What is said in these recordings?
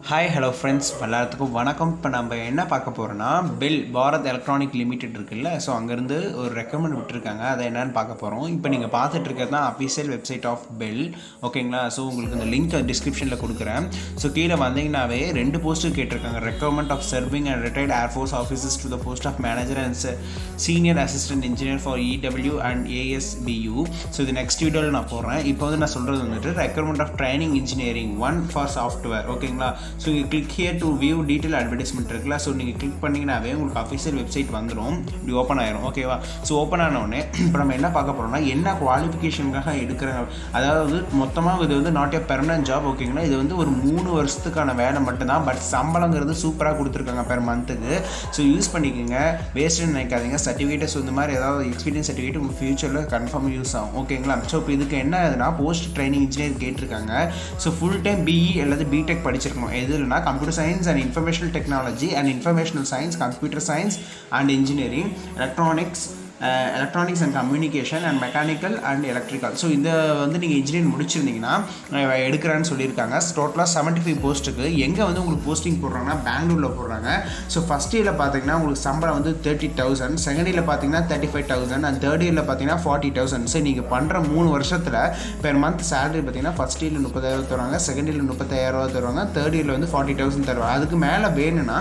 hi hello friends எல்லாத்துக்கும் வணக்கம் இப்போ நம்ம என்ன பார்க்க போகிறோன்னா பெல் பாரத் எலக்ட்ரானிக் லிமிடெட் இருக்குல்ல ஸோ அங்கேருந்து ஒரு ரெக்கமெண்ட் விட்டுருக்காங்க அதை என்னென்னு பார்க்க போகிறோம் இப்போ நீங்கள் பார்த்துட்டு இருக்கிறது தான் அஃபிஷியல் வெப்சைட் ஆஃப் பெல் ஓகேங்களா ஸோ உங்களுக்கு இந்த லிங்க் டிஸ்கிரிப்ஷனில் கொடுக்குறேன் ஸோ கீழே வந்தீங்கன்னாவே ரெண்டு போஸ்ட்டு கேட்டிருக்காங்க recommend of serving and retired air force officers to the post of manager and senior assistant engineer for EW and ASPU so இது நெக்ஸ்ட் வீடியோவில் நான் போடுறேன் இப்போ வந்து நான் சொல்கிறது வந்துட்டு recommend of training engineering one for software ஓகேங்களா ஸோ இங்கே click here to view detail advertisement இருக்குல்ல ஸோ நீங்கள் கிளிக் பண்ணிங்கனாவே உங்களுக்கு அஃபிஷியல் வெப்சைட் வந்துடும் இப்படி ஓப்பன் ஆயிரும் ஓகேவா ஸோ ஓப்பன் ஆனவுடனே இப்போ நம்ம என்ன பார்க்க போகிறோம்னா என்ன குவாலிஃபிகேஷனுக்காக எடுக்கிறாங்க அதாவது மொத்தமாக இது வந்து நாட் ஏ பெர்மனன்ட் ஜாப் ஓகேங்களா இது வந்து ஒரு மூணு வருஷத்துக்கான வேலை மட்டும்தான் பட் சம்பளங்கிறது சூப்பராக கொடுத்துருக்காங்க பெர் மந்த்துக்கு ஸோ யூஸ் பண்ணிக்கோங்க வேஸ்ட்டுன்னு நினைக்காதீங்க சர்டிஃபிகேட்ஸ் இந்த மாதிரி ஏதாவது எக்ஸ்பீரியன்ஸ் சர்டிஃபிகேட் உங்கள் ஃபியூச்சரில் கன்ஃபார்ம் யூஸ் ஆகும் ஓகேங்களா ஸோ இப்போ இதுக்கு என்ன ஆகுதுன்னா போஸ்ட் ட்ரைனிங் இன்ஜினியர் கேட்டிருக்காங்க ஸோ ஃபுல் டைம் பிஇ அல்லது பிடெக் படிச்சிருக்கணும் எது இல்லைனா computer science and informational technology and informational science computer science and engineering electronics electronics and communication and mechanical and electrical so இந்த வந்து நீங்கள் இன்ஜினியரிங் முடிச்சிருந்தீங்கன்னா அஹ், எடுக்கிறேன்னு சொல்லியிருக்காங்க டோட்டலாக செவன்ட்டி ஃபைவ் போஸ்ட்டுக்கு எங்கே வந்து உங்களுக்கு போஸ்டிங் போடுறாங்கன்னா பெங்களூரில் போடுறாங்க ஸோ ஃபஸ்ட் இயரில் பார்த்தீங்கன்னா உங்களுக்கு சம்பளம் வந்து தேர்ட்டி தௌசண்ட் செகண்ட் இயரில் பார்த்தீங்கன்னா thirty five thousand and third இயரில் பார்த்தீங்கன்னா ஃபார்ட்டி தௌசண்ட் ஸோ நீங்கள் பண்ணுற மூணு வருஷத்தில் பெர் மந்த் சேலரி பார்த்தீங்கன்னா ஃபஸ்ட் இயரில் முப்பதாயிரம் தருவாங்க செகண்ட் இயரில் முப்பத்தாயிரம் தருவாங்க தேர்ட் இயரில் வந்து ஃபார்ட்டி தௌசண்ட் தருவாங்க அதுக்கு மேலே வேணும்னா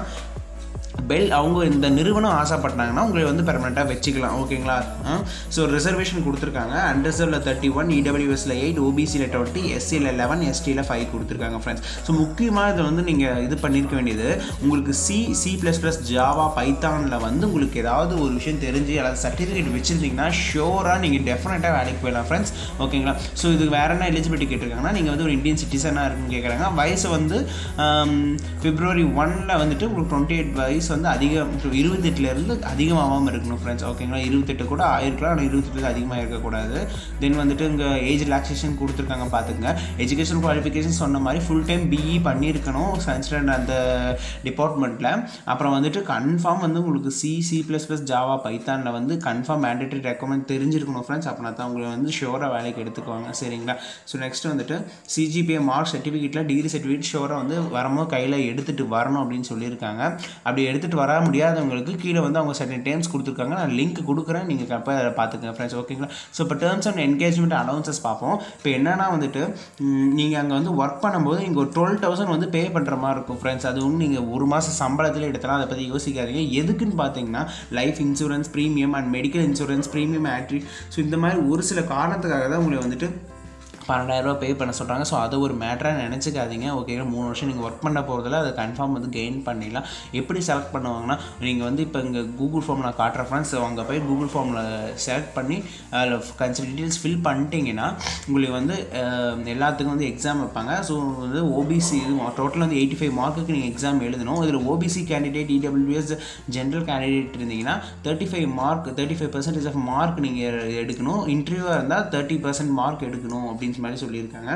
பெல் அவங்க இந்த நிறுவனம் ஆசைப்பட்டாங்கன்னா உங்களை வந்து பெர்மனெண்ட்டாக வச்சுக்கலாம் ஓகேங்களா ஸோ ரிசர்வேஷன் கொடுத்துருக்காங்க அண்டர்சர்வில் தேர்ட்டி ஒன் இடபிள்யூஎஸில் எயிட் ஓபிசியில் டுவெண்ட்டி எஸ்சியில் லெவன் எஸ்டியில் ஃபைவ் கொடுத்துருக்காங்க ஃப்ரெண்ட்ஸ் ஸோ முக்கியமாக இதை வந்து நீங்கள் இது பண்ணியிருக்க வேண்டியது உங்களுக்கு C C plus plus Java பைத்தானில் வந்து உங்களுக்கு ஏதாவது ஒரு விஷயம் தெரிஞ்சு அல்லது சர்டிஃபிகேட் வச்சுருந்தீங்கன்னா ஷோராக நீங்கள் டெஃபினட்டாக வேலைக்கு போயிடலாம் ஃப்ரெண்ட்ஸ் ஓகேங்களா ஸோ இது வேறு என்ன எலிஜிபிலிட்டி கேட்டிருக்காங்கன்னா நீங்கள் வந்து ஒரு இந்தியன் சிட்டிசனாக இருக்குன்னு கேட்குறாங்க வயசு வந்து பிப்ரவரி ஒனில் வந்துட்டு உங்களுக்கு டுவெண்ட்டி எயிட் வயசு வந்து அதிகம் இருபத்தெட்டுலேருந்து அதிகமாகாமல் இருக்கணும் ஃப்ரெண்ட்ஸ் ஓகேங்களா இருபத்தெட்டு கூட ஆயிருக்கலாம் ஆனால் இருபத்தெட்டு அதிகமாக இருக்கக்கூடாது தென் வந்துட்டு இங்கே ஏஜ் ரிலாக்ஸேஷன் கொடுத்துருக்காங்க பார்த்துங்க எஜுகேஷன் குவாலிஃபிகேஷன் சொன்ன மாதிரி ஃபுல் டைம் பிஇ பண்ணியிருக்கணும் சயின்ஸ் அண்ட் அந்த டிபார்ட்மெண்ட்டில் அப்புறம் வந்துட்டு கன்ஃபார்ம் வந்து உங்களுக்கு C C plus plus Java பைத்தானில் வந்து கன்ஃபார்ம் மேண்டேட்டரி ரெக்கமெண்ட் தெரிஞ்சிருக்கணும் ஃப்ரெண்ட்ஸ் அப்படின்னா தான் உங்களை வந்து ஷோராக வேலைக்கு எடுத்துக்குவாங்க சரிங்களா ஸோ நெக்ஸ்ட் வந்துட்டு சிஜிபிஏ மார்க் சர்டிஃபிகேட்டில் டிகிரி சர்டிஃபிகேட் ஷோராக வந்து வரும்போது கையில் எடுத்துகிட்டு வரணும் அப்படின்னு சொல்லியிருக்காங்க அப்படி எடுத்துகிட்டு வர முடியாதவங்களுக்கு கீழே வந்து அவங்க சர்டன் டேர்ம்ஸ் கொடுத்துருக்காங்க நான் லிங்க் கொடுக்குறேன் நீங்கள் கப்போ அதை பார்த்துக்கங்க ஃப்ரெண்ட்ஸ் ஓகேங்களா ஸோ இப்போ டேர்ம்ஸ் அண்ட் என்கேஜ்மெண்ட் அனௌன்சஸ் பார்ப்போம் இப்போ என்னன்னா வந்துட்டு நீங்கள் அங்கே வந்து ஒர்க் பண்ணும்போது நீங்கள் ஒரு டுவெல் தௌசண்ட் வந்து பே பண்ணுற மாதிரி இருக்கும் ஃப்ரெண்ட்ஸ் அது ஒன்று நீங்கள் ஒரு மாதம் சம்பளத்தில் எடுத்தலாம் அதை பற்றி யோசிக்காதீங்க எதுக்குன்னு பார்த்தீங்கன்னா life insurance premium and medical insurance premium ஆட்ரி ஸோ இந்த மாதிரி ஒரு சில காரணத்துக்காக தான் உங்களை வந்துட்டு பன்னெண்டாயிரரூபா பே பண்ண சொல்கிறாங்க ஸோ அது ஒரு மேட்டராக நினச்சிக்காதீங்க ஓகே மூணு வருஷம் நீங்கள் ஒர்க் பண்ண போகிறதுல அதை கன்ஃபார்ம் வந்து கெயின் பண்ணிடலாம் எப்படி செலக்ட் பண்ணுவாங்கன்னா நீங்கள் வந்து இப்போ இங்கே கூகுள் ஃபார்ம் நான் காட்டுற ஃப்ரெண்ட்ஸ் அங்கே போய் கூகுள் ஃபார்மில் செலக்ட் பண்ணி அதில் கன்சல் டீட்டெயில்ஸ் ஃபில் பண்ணிட்டீங்கன்னா உங்களுக்கு வந்து அஹ், எல்லாத்துக்கும் வந்து எக்ஸாம் வைப்பாங்க ஸோ வந்து ஓபிசி இது டோட்டல் வந்து எயிட்டி ஃபைவ் மார்க்குக்கு நீங்கள் எக்ஸாம் எழுதணும் இதில் OBC candidate EWS general candidate இருந்தீங்கன்னா thirty five mark thirty five percentage of mark நீங்கள் எடுக்கணும் இன்டர்வியூவாக இருந்தால் தேர்ட்டி பர்சன்ட் மார்க் எடுக்கணும் அப்படின்னு மாதிரி சொல்லியிருக்காங்க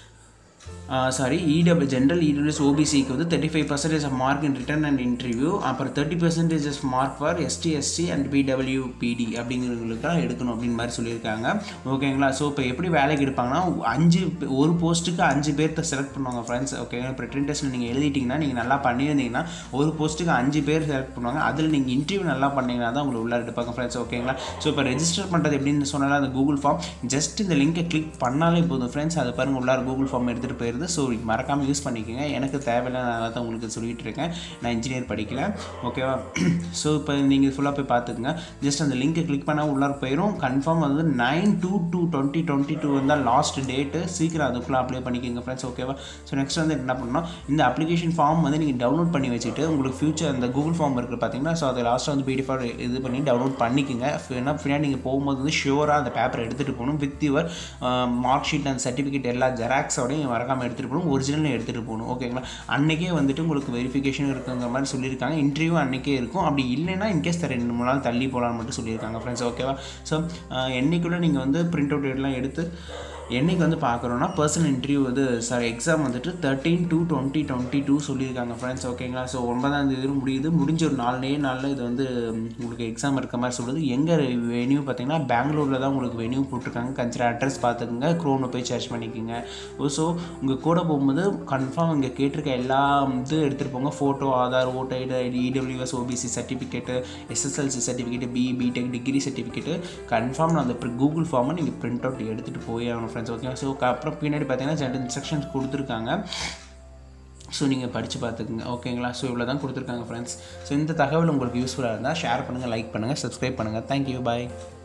சாரி இடபிள் ஜென்ரல் இடபிள்யூஎஸ் ஓபிசிக்கு வந்து thirty five percentage of mark in written and interview அப்புறம் thirty percentage of mark for ST SC and PW PD அப்படிங்கிறவங்களுக்குலாம் எடுக்கணும் அப்படின்னு மாதிரி சொல்லியிருக்காங்க ஓகேங்களா ஸோ இப்போ எப்படி வேலைக்கு எடுப்பாங்கன்னா அஞ்சு பே- ஒரு போஸ்ட்டுக்கு அஞ்சு பேர்த்த செலக்ட் பண்ணுவாங்க ஃப்ரெண்ட்ஸ் ஓகேங்களா இப்போ ரிட்டன் டெஸ்ட்டில் நீங்கள் எழுதிட்டிங்கன்னா நீங்கள் நல்லா பண்ணியிருந்தீங்கன்னா ஒரு போஸ்ட்டுக்கு அஞ்சு பேர் செலக்ட் பண்ணுவாங்க அதில் நீங்கள் இன்டர்வியூ நல்லா பண்ணீங்கன்னா தான் உங்களை உள்ளே எடுப்பாங்க ஃப்ரெண்ட்ஸ் ஓகேங்களா ஸோ இப்போ ரெஜிஸ்டர் பண்ணுறது எப்படின்னு சொன்னாலும் அந்த கூகுள் ஃபார்ம் ஜஸ்ட் இந்த லிங்கை கிளிக் பண்ணாலே போதும் ஃப்ரெண்ட்ஸ் அது பாருங்க உள்ளார கூகுள் ஃபார்ம் எடுத்துகிட்டு போயிருது ஸோ மறக்காமல் யூஸ் பண்ணிக்கோங்க எனக்கு தேவையில்லை நான் தான் உங்களுக்கு சொல்லிட்டு இருக்கேன் நான் இன்ஜினியர் படிக்கல ஓகேவா ஸோ இப்போ நீங்கள் ஃபுல்லாக போய் பார்த்துக்குங்க ஜஸ்ட் அந்த லிங்கை கிளிக் பண்ணால் உள்ளார போயிடும் கன்ஃபார்ம் வந்து nine two two twenty twenty two வந்தால் லாஸ்ட் டேட்டு சீக்கிரம் அதுக்குள்ளே அப்ளை பண்ணிக்கோங்க ஃப்ரெண்ட்ஸ் ஓகேவா ஸோ நெக்ஸ்ட் வந்து என்ன பண்ணணும் இந்த அப்ளிகேஷன் ஃபார்ம் வந்து நீங்கள் டவுன்லோட் பண்ணி வச்சுட்டு உங்களுக்கு ஃபியூச்சர் அந்த கூகுள் ஃபார்ம் இருக்குது பார்த்தீங்கன்னா ஸோ அதை லாஸ்ட்டாக வந்து பிடிஎஃப் இது பண்ணி டவுன்லோட் பண்ணிக்கோங்க ஏன்னா பின்னாடி நீங்கள் போகும்போது வந்து ஷியோராக அந்த பேப்பரை எடுத்துகிட்டு போகணும் வித் யுவர் மார்க் ஷீட் அந்த சர்டிஃபிகேட் எல்லா ஜெராக்ஸோடையும் மறக்காமல் எடுத்துகிட்டு போகணும் ஒரிஜினல் எடுத்துகிட்டு போகணும் ஓகேங்களா அன்றைக்கே வந்துட்டு உங்களுக்கு வெரிஃபிகேஷன் இருக்குங்கிற மாதிரி சொல்லியிருக்காங்க இன்டர்வியூ அன்றைக்கே இருக்கும் அப்படி இல்லைன்னா இன்கேஸ் ரெண்டு மூணு நாள் தள்ளி போகலான்னு மட்டும் சொல்லியிருக்காங்க ஃப்ரெண்ட்ஸ் ஓகேவா ஸோ என்னைக்குள்ளே நீங்கள் வந்து பிரிண்ட் அவுட் எல்லாம் எடுத்து என்னைக்கு வந்து பார்க்குறோன்னா பர்சனல் இன்டர்வியூ வந்து சாரி எக்ஸாம் வந்துட்டு thirteen two twenty twenty two சொல்லியிருக்காங்க ஃப்ரெண்ட்ஸ் ஓகேங்களா ஸோ ஒன்பதாம் தேதி முடியுது முடிஞ்ச ஒரு நாலே நாளில் இது வந்து உங்களுக்கு எக்ஸாம் இருக்க மாதிரி சொல்லுது எங்கே வென்யூ பார்த்தீங்கன்னா பெங்களூரில் தான் உங்களுக்கு வென்யூ போட்டிருக்காங்க கன்சிடர் அட்ரஸ் பார்த்துக்குங்க க்ரோனை போய் சர்ச் பண்ணிக்கோங்க ஸோ உங்கள் கூட போகும்போது கன்ஃபார்ம் இங்கே கேட்டிருக்க எல்லா இது எடுத்துகிட்டு போங்க photo Aadhaar voter ID ID EWS OBC certificate SSLC certificate BE BTech degree certificate confirm அந்த கூகுள் ஃபார்மை நீங்கள் பிரிண்ட் அவுட் எடுத்துகிட்டு போய் ஆகணும் ஃப்ரெண்ட்ஸ் ஓகே ஸோ அப்புறம் பின்னாடி பார்த்தீங்கன்னா ரெண்டு இன்ஸ்ட்ரக்ஷன்ஸ் கொடுத்துருக்காங்க ஸோ நீங்கள் படித்து பார்த்துக்குங்க ஓகேங்களா ஸோ இவ்வளோ தான் கொடுத்துருக்காங்க ஃப்ரெண்ட்ஸ் ஸோ இந்த தகவல் உங்களுக்கு யூஸ்ஃபுல்லாக இருந்தால் ஷேர் பண்ணுங்கள் லைக் பண்ணுங்கள் சப்ஸ்கிரைப் பண்ணுங்கள் தேங்க்யூ பாய்